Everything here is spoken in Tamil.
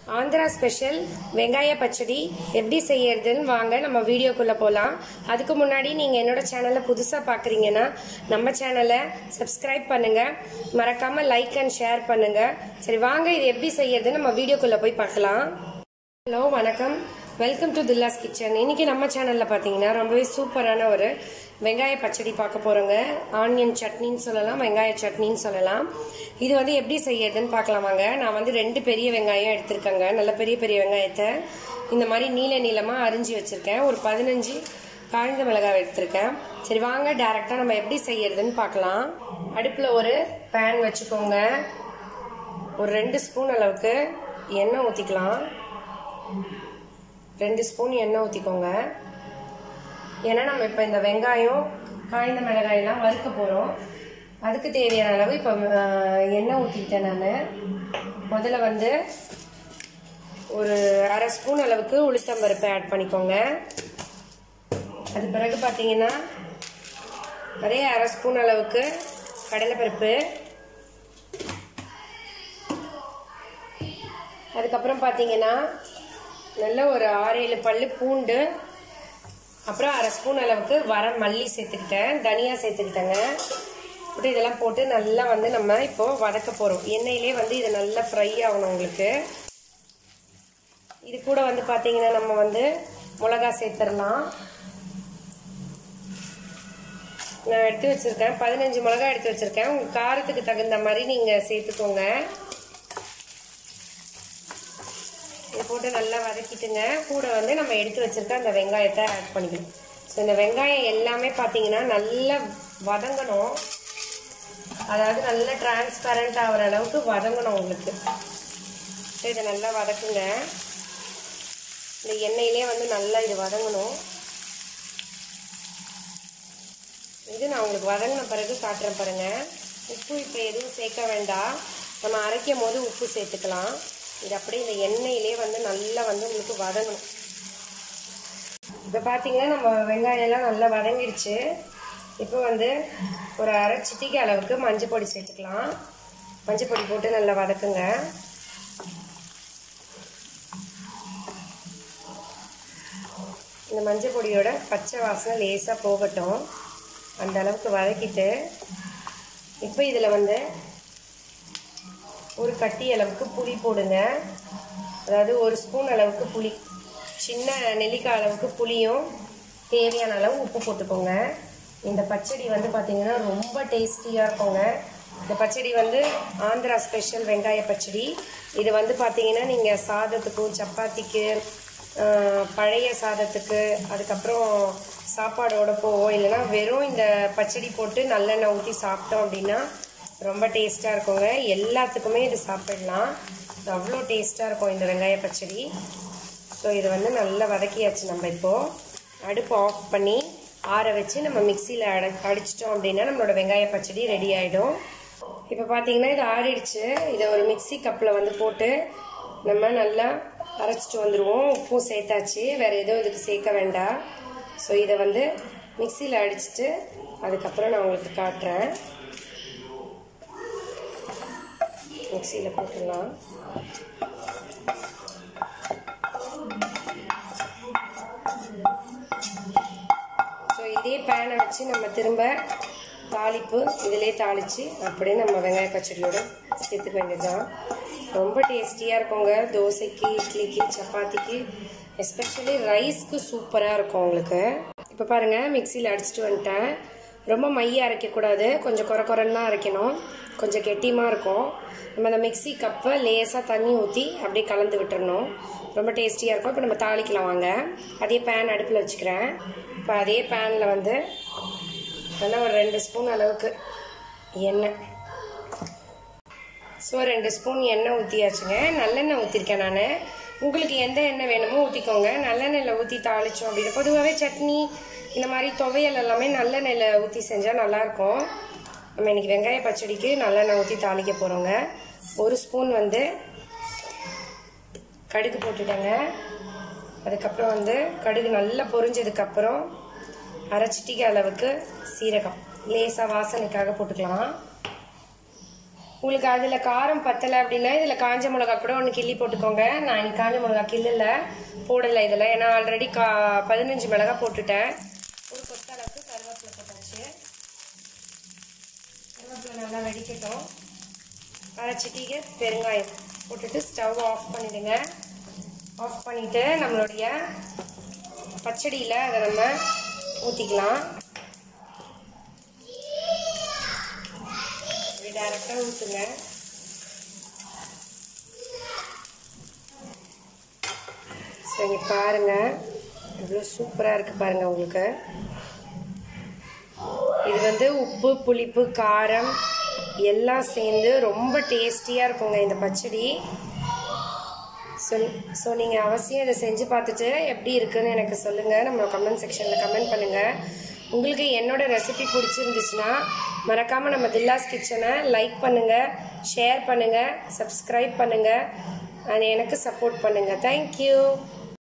ஆந்திரா ஸ்பெஷல் வெங்காய பச்சடி எப்படி செய்யறதுன்னு வாங்க நம்ம வீடியோக்குள்ள போகலாம் அதுக்கு முன்னாடி நீங்க என்னோட சேனலை புதுசா பாக்குறீங்கன்னா நம்ம சேனலை சப்ஸ்கிரைப் பண்ணுங்க மறக்காம லைக் அண்ட் ஷேர் பண்ணுங்க சரி வாங்க இது எப்படி செய்யறதுன்னு நம்ம வீடியோக்குள்ள போய் பார்க்கலாம் ஹலோ வணக்கம் வெல்கம் டு தில்லாஸ் கிச்சன் இன்னைக்கு நம்ம சேனல்ல பாத்தீங்கன்னா ரொம்பவே சூப்பரான ஒரு வெங்காய பச்சடி பார்க்க போறோங்க ஆனியன் சட்னின்னு சொல்லலாம் வெங்காய சட்னின்னு சொல்லலாம் இது வந்து எப்படி செய்யறதுன்னு பார்க்கலாம் வாங்க நான் வந்து ரெண்டு பெரிய வெங்காயம் எடுத்திருக்கேங்க நல்ல பெரிய பெரிய வெங்காயத்தை இந்த மாதிரி நீல நீளமா அரிஞ்சு வச்சிருக்கேன் ஒரு பதினஞ்சு காய்ந்த மிளகாய் எடுத்திருக்கேன் சரி வாங்க டைரக்டா நம்ம எப்படி செய்யறதுன்னு பார்க்கலாம் அடுப்புல ஒரு பேன் வச்சுக்கோங்க ஒரு ரெண்டு ஸ்பூன் அளவுக்கு எண்ணெய் ஊற்றிக்கலாம் ரெண்டு ஸ்பூன் எண்ணெய் ஊற்றிக்கோங்க ஏன்னா நம்ம இப்போ இந்த வெங்காயம் காய்ந்த மிளகாயெல்லாம் வறுக்க போகிறோம் அதுக்கு தேவையான அளவு இப்போ எண்ணெய் ஊற்றிக்கிட்டேன் நான் முதல்ல வந்து ஒரு அரை ஸ்பூன் அளவுக்கு உளுத்தம்பருப்பை ஆட் பண்ணிக்கோங்க அது பிறகு பார்த்தீங்கன்னா அதே அரை ஸ்பூன் அளவுக்கு கடலைப்பருப்பு அதுக்கப்புறம் பார்த்தீங்கன்னா நல்ல ஒரு ஆறு ஏழு பல்லு பூண்டு அப்புறம் அரை ஸ்பூன் அளவுக்கு வர மல்லி சேர்த்துக்கிட்டேன் தனியா சேர்த்துக்கிட்டேங்க போட்டு இதெல்லாம் போட்டு நல்லா வந்து நம்ம இப்போ வதக்க போகிறோம் எண்ணெயிலே வந்து இது நல்லா ஃப்ரை ஆகணும் உங்களுக்கு இது கூட வந்து பார்த்தீங்கன்னா நம்ம வந்து மிளகா சேர்த்துடலாம் நான் எடுத்து வச்சிருக்கேன் பதினஞ்சு மிளகா எடுத்து வச்சிருக்கேன் உங்க காரத்துக்கு தகுந்த மாதிரி நீங்க சேர்த்துக்கோங்க இது போட்டு நல்லா வதக்கிட்டுங்க கூட வந்து நம்ம எடுத்து வச்சிருக்க அந்த வெங்காயத்தை ஆட் பண்ணிக்கணும் ஸோ இந்த வெங்காயம் எல்லாமே பார்த்தீங்கன்னா நல்லா வதங்கணும் அதாவது நல்லா டிரான்ஸ்பரண்ட் ஆகிற அளவுக்கு வதங்கணும் உங்களுக்கு இதை நல்லா வதக்குங்க இந்த எண்ணெயிலே வந்து நல்லா இது வதங்கணும் இது நான் உங்களுக்கு வதங்கின பிறகு காட்டுறேன் பாருங்க உப்பு இப்போ எதுவும் சேர்க்க வேண்டாம் நம்ம அரைக்கும் போது உப்பு சேர்த்துக்கலாம் இது அப்படியே இந்த எண்ணெயிலே வந்து நல்லா வந்து உங்களுக்கு வதங்கணும் இப்போ பார்த்தீங்கன்னா நம்ம வெங்காயம் எல்லாம் நல்லா வதங்கிடுச்சு இப்போ வந்து ஒரு அரை சிட்டிக்கு அளவுக்கு மஞ்சள் பொடி சேர்த்துக்கலாம் மஞ்சள் பொடி போட்டு நல்லா வதக்குங்க இந்த மஞ்சள் பொடியோட பச்சை வாசனை லேசாக போகட்டும் அந்த அளவுக்கு வதக்கிட்டு இப்போ இதில் வந்து ஒரு கட்டி அளவுக்கு புளி போடுங்க அதாவது ஒரு ஸ்பூன் அளவுக்கு புளி சின்ன நெல்லிக்காய் அளவுக்கு புளியும் தேவையான அளவு உப்பு போட்டுக்கோங்க இந்த பச்சடி வந்து பார்த்தீங்கன்னா ரொம்ப டேஸ்டியாக இருக்குங்க இந்த பச்சடி வந்து ஆந்திரா ஸ்பெஷல் வெங்காய பச்சடி இது வந்து பார்த்தீங்கன்னா நீங்கள் சாதத்துக்கும் சப்பாத்திக்கு பழைய சாதத்துக்கு அதுக்கப்புறம் சாப்பாடோட போவோம் இல்லைன்னா வெறும் இந்த பச்சடி போட்டு நல்லெண்ணெய் ஊற்றி சாப்பிட்டோம் அப்படின்னா ரொம்ப டேஸ்ட்டாக இருக்குங்க எல்லாத்துக்குமே இது சாப்பிடலாம் இது அவ்வளோ டேஸ்ட்டாக இருக்கும் இந்த வெங்காய பச்சடி ஸோ இது வந்து நல்லா வதக்கியாச்சு நம்ம இப்போது அடுப்பு ஆஃப் பண்ணி ஆற வச்சு நம்ம மிக்சியில் அட அடிச்சிட்டோம் அப்படின்னா நம்மளோட வெங்காய பச்சடி ரெடி ஆகிடும் இப்போ பார்த்தீங்கன்னா இது ஆறிடுச்சு இதை ஒரு மிக்சி கப்பில் வந்து போட்டு நம்ம நல்லா அரைச்சிட்டு வந்துடுவோம் உப்பும் சேர்த்தாச்சு வேறு எதுவும் இதுக்கு சேர்க்க வேண்டாம் ஸோ இதை வந்து மிக்சியில் அடிச்சுட்டு அதுக்கப்புறம் நான் உங்களுக்கு காட்டுறேன் மிக்சியில் போட்டுடலாம் ஸோ இதே பேனை வச்சு நம்ம திரும்ப தாளிப்பு இதிலே தாளித்து அப்படியே நம்ம வெங்காய பச்சடியோட சேர்த்துக்க வேண்டியதுதான் ரொம்ப டேஸ்டியாக இருக்குங்க தோசைக்கு இட்லிக்கு சப்பாத்திக்கு எஸ்பெஷலி ரைஸ்க்கு சூப்பராக இருக்கும் உங்களுக்கு இப்போ பாருங்கள் மிக்சியில் அடிச்சுட்டு வந்துட்டேன் ரொம்ப மைய அரைக்கக்கூடாது கொஞ்சம் குறை குறைன்னு தான் அரைக்கணும் கொஞ்சம் கெட்டியமாக இருக்கும் நம்ம அந்த மிக்சி கப்பை லேசாக தண்ணி ஊற்றி அப்படியே கலந்து விட்டுறணும் ரொம்ப டேஸ்டியாக இருக்கும் இப்போ நம்ம தாளிக்கலாம் வாங்க அதே பேன் அடுப்பில் வச்சுக்கிறேன் இப்போ அதே பேனில் வந்து நல்லா ஒரு ரெண்டு ஸ்பூன் அளவுக்கு எண்ணெய் ஸோ ரெண்டு ஸ்பூன் எண்ணெய் ஊற்றியாச்சுங்க நல்லெண்ணெய் ஊற்றிருக்கேன் நான் உங்களுக்கு எந்த எண்ணெய் வேணுமோ ஊற்றிக்கோங்க நல்லெண்ணெயில் ஊற்றி தாளித்தோம் அப்படின்னு பொதுவாகவே சட்னி இந்த மாதிரி துவையல் எல்லாமே நல்லெண்ணெயில் ஊற்றி செஞ்சால் நல்லாயிருக்கும் நம்ம இன்றைக்கி வெங்காய பச்சடிக்கு நல்லெண்ணெய் ஊற்றி தாளிக்க போகிறோங்க ஒரு ஸ்பூன் வந்து கடுகு போட்டுட்டேங்க அதுக்கப்புறம் வந்து கடுகு நல்லா பொரிஞ்சதுக்கப்புறம் அரை சிட்டிகை அளவுக்கு சீரகம் லேசாக வாசனைக்காக போட்டுக்கலாம் உங்களுக்கு அதில் காரம் பத்தலை அப்படின்னா இதில் காஞ்ச மிளகா கூட ஒன்று கிள்ளி போட்டுக்கோங்க நான் இன்னைக்கு காஞ்ச மிளகா கிள்ளல போடலை இதில் ஏன்னா ஆல்ரெடி கா பதினஞ்சு மிளகா போட்டுட்டேன் ஒரு கொத்த அளவுக்கு கருவேப்பிலை போட்டாச்சு கருவேப்பிலை நல்லா வெடிக்கட்டும் அரைச்சிட்டிக்கு பெருங்காயம் போட்டுட்டு ஸ்டவ் ஆஃப் பண்ணிடுங்க ஆஃப் பண்ணிவிட்டு நம்மளுடைய பச்சடியில் அதை நம்ம ஊற்றிக்கலாம் டேரெக்டாக ஊற்றுங்க சரி பாருங்கள் எவ்வளோ சூப்பராக இருக்குது பாருங்கள் உங்களுக்கு இது வந்து உப்பு புளிப்பு காரம் எல்லாம் சேர்ந்து ரொம்ப டேஸ்டியாக இருக்குங்க இந்த பச்சடி ஸோ ஸோ நீங்கள் அவசியம் இதை செஞ்சு பார்த்துட்டு எப்படி இருக்குன்னு எனக்கு சொல்லுங்கள் நம்ம கமெண்ட் செக்ஷனில் கமெண்ட் பண்ணுங்கள் உங்களுக்கு என்னோட ரெசிபி பிடிச்சிருந்துச்சுன்னா மறக்காமல் நம்ம தில்லாஸ் கிச்சனை லைக் பண்ணுங்கள் ஷேர் பண்ணுங்கள் சப்ஸ்கிரைப் பண்ணுங்கள் அண்ட் எனக்கு சப்போர்ட் பண்ணுங்கள் தேங்க்யூ